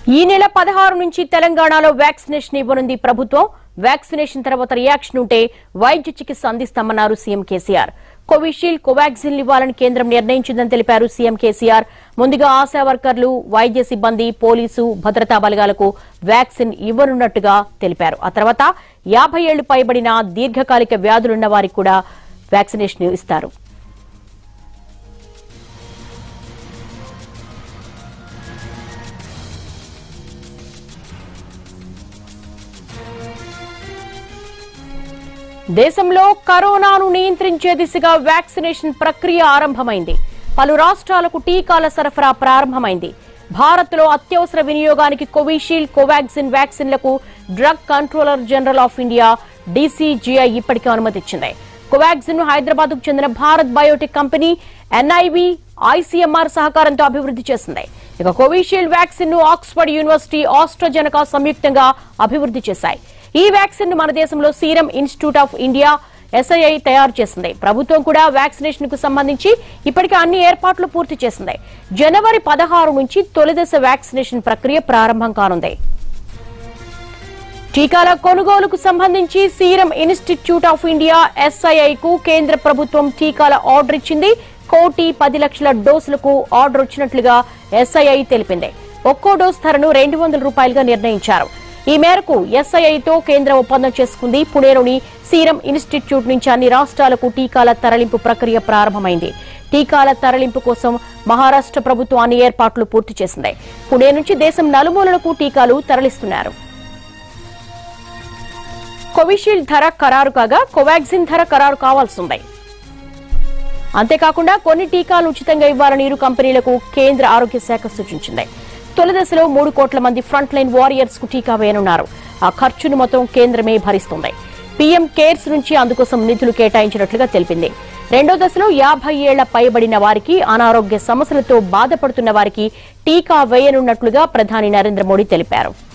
ఈ నెల పదహారు నుంచి తెలంగాణలో వ్యాక్సినేషన్ ఇవ్వనుంది ప్రభుత్వం వ్యాక్సినేషన్ తర్వాత రియాక్షన్ ఉంటే వైద్య చికిత్స అందిస్తామన్నారు సీఎం కేసీఆర్ కోవిషీల్డ్ కోవాక్సిన్ ఇవ్వాలని కేంద్రం నిర్ణయించిందని తెలిపారు సీఎం కేసీఆర్ ముందుగా ఆశా వర్కర్లు వైద్య సిబ్బంది పోలీసు భద్రతా బలగాలకు వ్యాక్సిన్ ఇవ్వనున్నట్టుగా తెలిపారు ఆ తర్వాత యాభై ఏళ్లు పైబడిన దీర్ఘకాలిక వ్యాధులున్న వారికి కూడా వ్యాక్సినేషన్ ఇస్తారు దేశంలో కరోనాను నియంత్రించే దిశగా వ్యాక్సినేషన్ ప్రక్రియ ఆరంభమైంది పలు రాష్ట్రాలకు టీకాల సరఫరా ప్రారంభమైంది భారత్లో అత్యవసర వినియోగానికి కోవిషీల్డ్ కోవాక్సిన్ వ్యాక్సిన్లకు drug controller general of India DCGI ఇప్పటికే అనుమతిచ్చింది కోవాక్సిన్ ను హైదరాబాద్ కు చెందిన Bharat Biotech company NIV ICMR సహకారంతో అభివృద్ధి చేసింది ఇక కోవిషీల్డ్ వ్యాక్సిన్ ను ఆక్స్ఫర్డ్ యూనివర్సిటీ ఆస్ట్రజెనకా సంయుక్తంగా అభివృద్ధి చేశాయి ఈ వ్యాక్సిన్ ను మన దేశంలో Serum Institute of India SII తయారు చేసింది ప్రభుత్వం కూడా వ్యాక్సినేషన్ కు సంబంధించి ఇప్పటికే అన్ని ఏర్పాట్లు పూర్తి చేసింది జనవరి పదహారు నుంచి తొలిదశ వ్యాక్సినేషన్ ప్రక్రియ ప్రారంభం కానుంది టీకాల కొనుగోలుకు సంబంధించి Serum Institute of India SII కు కేంద్ర ప్రభుత్వం టీకాల ఆర్డర్ ఇచ్చింది కోటి పది లక్షల డోసులకు ఆర్డర్ వచ్చినట్లుగా ఎస్ఐఐ తెలిపింది ఒక్కో డోస్ ధరను రెండు వందల రూపాయలుగా నిర్ణయించారు ఈ మేరకు ఎస్ఐఐతో కేంద్రం ఒప్పందం చేసుకుంది పుణేలోని సీరం ఇన్స్టిట్యూట్ నుంచి అన్ని రాష్ట్రాలకు టీకాల తరలింపు ప్రక్రియ ప్రారంభమైంది టీకాల తరలింపు కోసం మహారాష్ట్ర ప్రభుత్వం అన్ని ఏర్పాట్లు పూర్తి చేసింది పుణే నుంచి దేశం నలుమూలలకు టీకాలు తరలిస్తున్నారు కోవిషీల్డ్ ధర ఖరారు కాగా కోవాక్సిన్ ధర ఖరారు కావాల్సిందే అంతేకాకుండా కొన్ని టీకాలు ఉచితంగా ఇవ్వాలని ఇరు కంపెనీలకు కేంద్ర ఆరోగ్య శాఖ సూచించింది తొలి దశలో మూడు కోట్ల మంది ఫ్రంట్ లైన్ వారియర్స్ కు టీకా వేయనున్నారు ఆ ఖర్చును మొత్తం కేంద్రమే భరిస్తుంది పీఎం కేర్స్ నుంచి అందుకోసం నిధులు కేటాయించినట్లుగా తెలిపింది రెండో దశలో యాభై ఏళ్ల పైబడిన వారికి అనారోగ్య సమస్యలతో బాధపడుతున్న వారికి టీకా వేయనున్నట్లుగా ప్రధాని నరేంద్ర మోడీ తెలిపారు